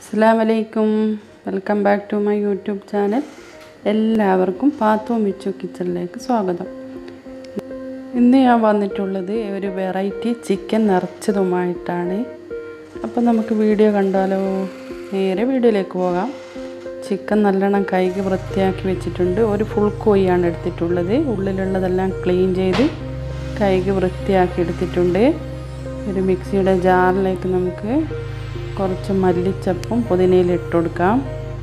അസ്സാം വലൈക്കും welcome back to my YouTube channel എല്ലാവർക്കും പാത്തോ മിച്ചു കിച്ചണിലേക്ക് സ്വാഗതം ഇന്ന് ഞാൻ വന്നിട്ടുള്ളത് ഒരു വെറൈറ്റി ചിക്കൻ നിറച്ചതുമായിട്ടാണ് അപ്പോൾ നമുക്ക് വീഡിയോ കണ്ടാലോ നേരെ വീഡിയോയിലേക്ക് പോകാം ചിക്കൻ നല്ലോണം കൈക്ക് വൃത്തിയാക്കി വെച്ചിട്ടുണ്ട് ഒരു ഫുൾ കോഴിയാണ് എടുത്തിട്ടുള്ളത് ഉള്ളിലുള്ളതെല്ലാം ക്ലീൻ ചെയ്ത് കൈക്ക് വൃത്തിയാക്കി എടുത്തിട്ടുണ്ട് ഒരു മിക്സിയുടെ ജാറിലേക്ക് നമുക്ക് കുറച്ച് മല്ലിച്ചപ്പും പുതിനയിൽ ഇട്ട് കൊടുക്കാം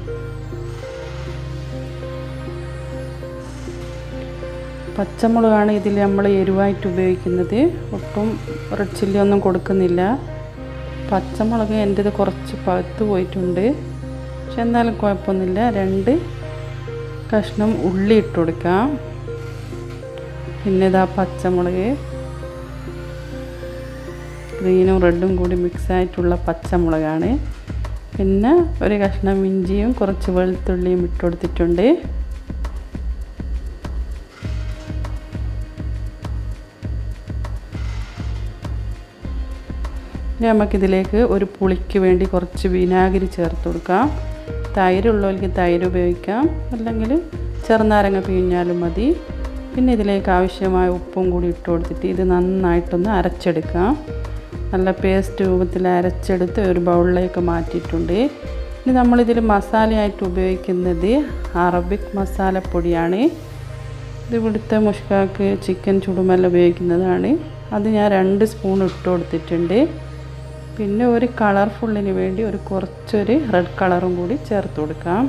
പച്ചമുളകാണ് ഇതിൽ നമ്മൾ എരിവായിട്ട് ഉപയോഗിക്കുന്നത് ഒട്ടും റെഡ് ചില്ലി ഒന്നും കൊടുക്കുന്നില്ല പച്ചമുളക് എൻ്റേത് കുറച്ച് പഴുത്ത് പോയിട്ടുണ്ട് പക്ഷെ എന്നാലും കുഴപ്പമൊന്നുമില്ല രണ്ട് കഷ്ണം ഉള്ളി ഇട്ട് കൊടുക്കാം പിന്നെ ഇതാ പച്ചമുളക് ഗ്രീനും റെഡും കൂടി മിക്സ് ആയിട്ടുള്ള പച്ചമുളകാണ് പിന്നെ ഒരു കഷ്ണം ഇഞ്ചിയും കുറച്ച് വെളുത്തുള്ളിയും ഇട്ട് കൊടുത്തിട്ടുണ്ട് ഇനി നമുക്കിതിലേക്ക് ഒരു പുളിക്ക് വേണ്ടി കുറച്ച് വിനാഗിരി ചേർത്ത് കൊടുക്കാം തൈരുള്ളവർക്ക് തൈര് ഉപയോഗിക്കാം അല്ലെങ്കിൽ ചെറുനാരങ്ങ പിഴിഞ്ഞാലും മതി പിന്നെ ഇതിലേക്ക് ആവശ്യമായ ഉപ്പും കൂടി ഇട്ട് കൊടുത്തിട്ട് ഇത് നന്നായിട്ടൊന്ന് അരച്ചെടുക്കാം നല്ല പേസ്റ്റ് രൂപത്തിൽ അരച്ചെടുത്ത് ഒരു ബൗളിലേക്ക് മാറ്റിയിട്ടുണ്ട് ഇനി നമ്മളിതിൽ മസാലയായിട്ട് ഉപയോഗിക്കുന്നത് അറബിക് മസാലപ്പൊടിയാണ് ഇത് ഇവിടുത്തെ മുഷ്കാക്ക് ചിക്കൻ ചുടുമല്ല ഉപയോഗിക്കുന്നതാണ് അത് ഞാൻ രണ്ട് സ്പൂൺ ഇട്ട് കൊടുത്തിട്ടുണ്ട് പിന്നെ ഒരു കളർഫുള്ളിന് വേണ്ടി ഒരു കുറച്ചൊരു റെഡ് കളറും കൂടി ചേർത്ത് കൊടുക്കാം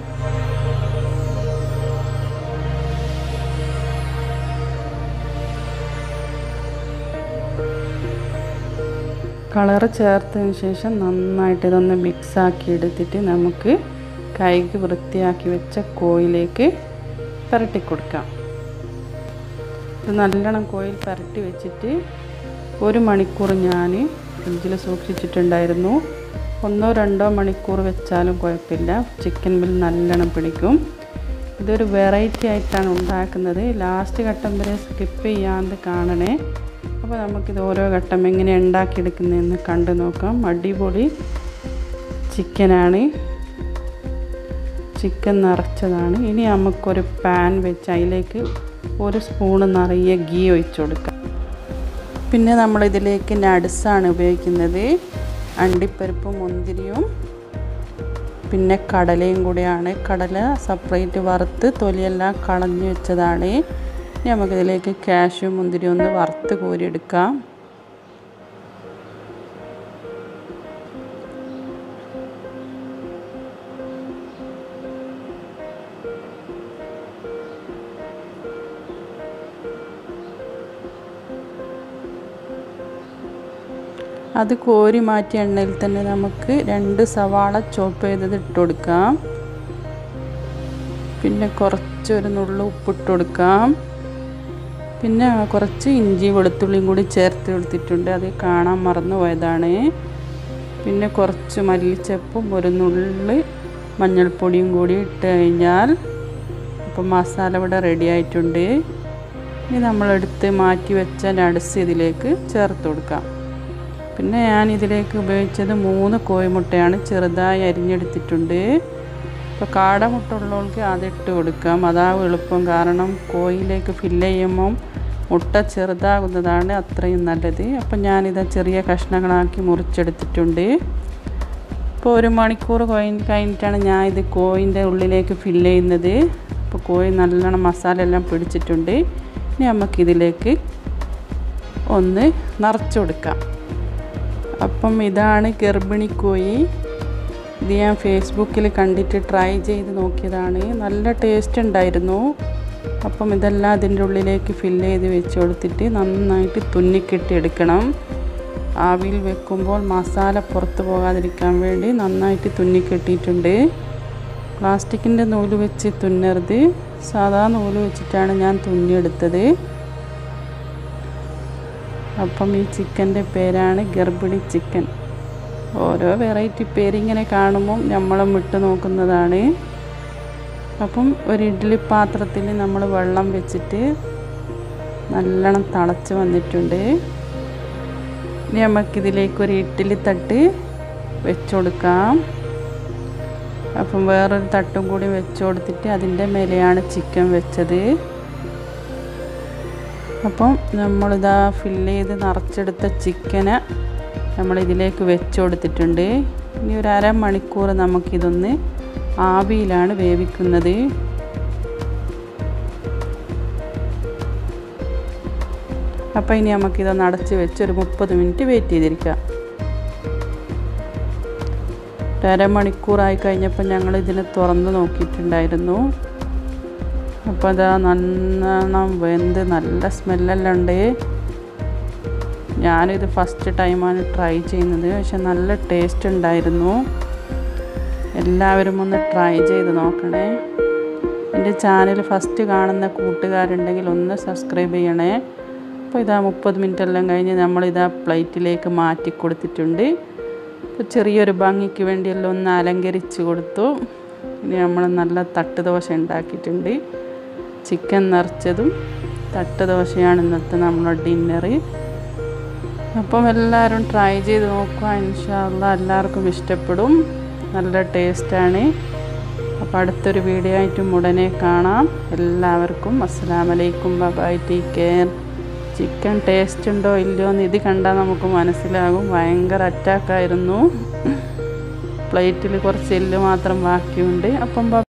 കളർ ചേർത്തതിന് ശേഷം നന്നായിട്ട് ഇതൊന്ന് മിക്സാക്കി എടുത്തിട്ട് നമുക്ക് കൈക്ക് വൃത്തിയാക്കി വെച്ച കോയിലേക്ക് പുരട്ടി കൊടുക്കാം ഇത് നല്ലോണം കോയിൽ പുരട്ടി വെച്ചിട്ട് ഒരു മണിക്കൂർ ഞാൻ ഫ്രിഡ്ജിൽ സൂക്ഷിച്ചിട്ടുണ്ടായിരുന്നു ഒന്നോ രണ്ടോ മണിക്കൂർ വെച്ചാലും കുഴപ്പമില്ല ചിക്കൻ ബിൽ നല്ലോണം പിടിക്കും ഇതൊരു വെറൈറ്റി ആയിട്ടാണ് ഉണ്ടാക്കുന്നത് ലാസ്റ്റ് ഘട്ടം വരെ സ്കിപ്പ് ചെയ്യാണ്ട് കാണണേ അപ്പോൾ നമുക്കിത് ഓരോ ഘട്ടം എങ്ങനെ ഉണ്ടാക്കിയെടുക്കുന്നതെന്ന് കണ്ടു നോക്കാം അടിപൊളി ചിക്കനാണ് ചിക്കൻ നിറച്ചതാണ് ഇനി നമുക്കൊരു പാൻ വെച്ച് അതിലേക്ക് ഒരു സ്പൂണ് നിറയെ ഗീ ഒഴിച്ചു കൊടുക്കാം പിന്നെ നമ്മളിതിലേക്ക് നട്സാണ് ഉപയോഗിക്കുന്നത് അണ്ടിപ്പരിപ്പും മുന്തിരിയും പിന്നെ കടലയും കൂടിയാണ് കടല സെപ്പറേറ്റ് വറുത്ത് തൊലിയെല്ലാം കളഞ്ഞു വെച്ചതാണ് ഇനി നമുക്കിതിലേക്ക് കാഷ്യൂ മുന്തിരി ഒന്ന് വറുത്ത് കോരിയെടുക്കാം അത് കോരി മാറ്റിയ എണ്ണയിൽ തന്നെ നമുക്ക് രണ്ട് സവാള ചോപ്പ് ചെയ്തത് ഇട്ട് കൊടുക്കാം പിന്നെ കുറച്ചൊരു നുള്ളു ഉപ്പിട്ട് കൊടുക്കാം പിന്നെ കുറച്ച് ഇഞ്ചി വെളുത്തുള്ളിയും കൂടി ചേർത്ത് കൊടുത്തിട്ടുണ്ട് അത് കാണാൻ മറന്നു പോയതാണ് പിന്നെ കുറച്ച് മല്ലിച്ചപ്പും ഒരു നുള്ളി മഞ്ഞൾപ്പൊടിയും കൂടി ഇട്ട് കഴിഞ്ഞാൽ അപ്പം മസാല ഇവിടെ റെഡി ആയിട്ടുണ്ട് ഇനി നമ്മളെടുത്ത് മാറ്റി വെച്ച നട്സ് ഇതിലേക്ക് ചേർത്ത് കൊടുക്കാം പിന്നെ ഞാൻ ഇതിലേക്ക് ഉപയോഗിച്ചത് മൂന്ന് കോഴിമുട്ടയാണ് ചെറുതായി അരിഞ്ഞെടുത്തിട്ടുണ്ട് ഇപ്പോൾ കാടമുട്ട ഉള്ളവർക്ക് അതിട്ട് കൊടുക്കാം അതാവും എളുപ്പം കാരണം കോഴിയിലേക്ക് ഫില്ല് ചെയ്യുമ്പം മുട്ട ചെറുതാകുന്നതാണ് അത്രയും നല്ലത് അപ്പം ഞാനിത് ചെറിയ കഷ്ണങ്ങളാക്കി മുറിച്ചെടുത്തിട്ടുണ്ട് ഇപ്പോൾ ഒരു മണിക്കൂർ കഴിഞ്ഞ് കഴിഞ്ഞിട്ടാണ് ഞാൻ ഇത് കോഴിൻ്റെ ഉള്ളിലേക്ക് ഫില്ല് ചെയ്യുന്നത് അപ്പോൾ കോഴി നല്ലോണം മസാല എല്ലാം പിടിച്ചിട്ടുണ്ട് ഇനി നമുക്കിതിലേക്ക് ഒന്ന് നിറച്ചു കൊടുക്കാം അപ്പം ഇതാണ് ഗർഭിണി കോഴി ഇത് ഞാൻ ഫേസ്ബുക്കിൽ കണ്ടിട്ട് ട്രൈ ചെയ്ത് നോക്കിയതാണ് നല്ല ടേസ്റ്റ് ഉണ്ടായിരുന്നു അപ്പം ഇതെല്ലാം അതിൻ്റെ ഉള്ളിലേക്ക് ഫില്ല് ചെയ്ത് വെച്ച് കൊടുത്തിട്ട് നന്നായിട്ട് തുന്നിക്കെട്ടി എടുക്കണം ആവിയിൽ വെക്കുമ്പോൾ മസാല പുറത്ത് പോകാതിരിക്കാൻ വേണ്ടി നന്നായിട്ട് തുന്നിക്കെട്ടിയിട്ടുണ്ട് പ്ലാസ്റ്റിക്കിൻ്റെ നൂല് വെച്ച് തുന്നരുത് സാധാ നൂല് വെച്ചിട്ടാണ് ഞാൻ തുന്നിയെടുത്തത് അപ്പം ഈ ചിക്കൻ്റെ പേരാണ് ഗർഭിണി ചിക്കൻ ഓരോ വെറൈറ്റി പേരിങ്ങനെ കാണുമ്പം നമ്മളും വിട്ട് നോക്കുന്നതാണ് അപ്പം ഒരു ഇഡ്ഡലി പാത്രത്തിൽ നമ്മൾ വെള്ളം വെച്ചിട്ട് നല്ലോണം തിളച്ച് വന്നിട്ടുണ്ട് ഇനി നമുക്കിതിലേക്ക് ഒരു ഇഡ്ഡലി തട്ട് വെച്ച് കൊടുക്കാം അപ്പം വേറൊരു തട്ടും കൂടി വെച്ച് കൊടുത്തിട്ട് അതിൻ്റെ മേലെയാണ് ചിക്കൻ വെച്ചത് അപ്പം നമ്മളിതാ ഫില്ല് ചെയ്ത് നിറച്ചെടുത്ത ചിക്കന് നമ്മൾ ഇതിലേക്ക് വെച്ച് കൊടുത്തിട്ടുണ്ട് ഇനി ഒരു അരമണിക്കൂർ നമുക്കിതൊന്ന് ആവിയിലാണ് വേവിക്കുന്നത് അപ്പോൾ ഇനി നമുക്കിതൊന്ന് അടച്ച് വെച്ച് ഒരു മുപ്പത് മിനിറ്റ് വെയിറ്റ് ചെയ്തിരിക്കാം ഒരു അരമണിക്കൂറായി കഴിഞ്ഞപ്പോൾ ഞങ്ങൾ ഇതിനെ തുറന്ന് നോക്കിയിട്ടുണ്ടായിരുന്നു അപ്പോൾ അതാ നല്ലോണം വെന്ത് നല്ല സ്മെല്ലെല്ലാം ഉണ്ട് ഞാനിത് ഫസ്റ്റ് ടൈമാണ് ട്രൈ ചെയ്യുന്നത് പക്ഷെ നല്ല ടേസ്റ്റ് ഉണ്ടായിരുന്നു എല്ലാവരും ഒന്ന് ട്രൈ ചെയ്ത് നോക്കണേ എൻ്റെ ചാനൽ ഫസ്റ്റ് കാണുന്ന കൂട്ടുകാരുണ്ടെങ്കിൽ ഒന്ന് സബ്സ്ക്രൈബ് ചെയ്യണേ അപ്പോൾ ഇതാ മുപ്പത് മിനിറ്റ് എല്ലാം കഴിഞ്ഞ് നമ്മളിതാ പ്ലേറ്റിലേക്ക് മാറ്റി കൊടുത്തിട്ടുണ്ട് ഇപ്പോൾ ചെറിയൊരു ഭംഗിക്ക് വേണ്ടിയെല്ലാം ഒന്ന് അലങ്കരിച്ച് കൊടുത്തു ഇനി നമ്മൾ നല്ല തട്ട് ദോശ ഉണ്ടാക്കിയിട്ടുണ്ട് ചിക്കൻ നിറച്ചതും തട്ട് ദോശയാണ് ഇന്നത്തെ നമ്മുടെ ഡിന്നറ് അപ്പം എല്ലാവരും ട്രൈ ചെയ്ത് നോക്കുക ഇൻഷാല്ല എല്ലാവർക്കും ഇഷ്ടപ്പെടും നല്ല ടേസ്റ്റാണ് അപ്പോൾ അടുത്തൊരു വീഡിയോ ആയിട്ടും ഉടനെ കാണാം എല്ലാവർക്കും അസ്സാം വലൈക്കും bye take care chicken taste ഉണ്ടോ ഇല്ലയോ എന്ന് ഇത് കണ്ടാൽ നമുക്ക് മനസ്സിലാകും ഭയങ്കര അറ്റാക്കായിരുന്നു പ്ലേറ്റിൽ കുറച്ച് എല്ല് മാത്രം ബാക്കിയുണ്ട് അപ്പം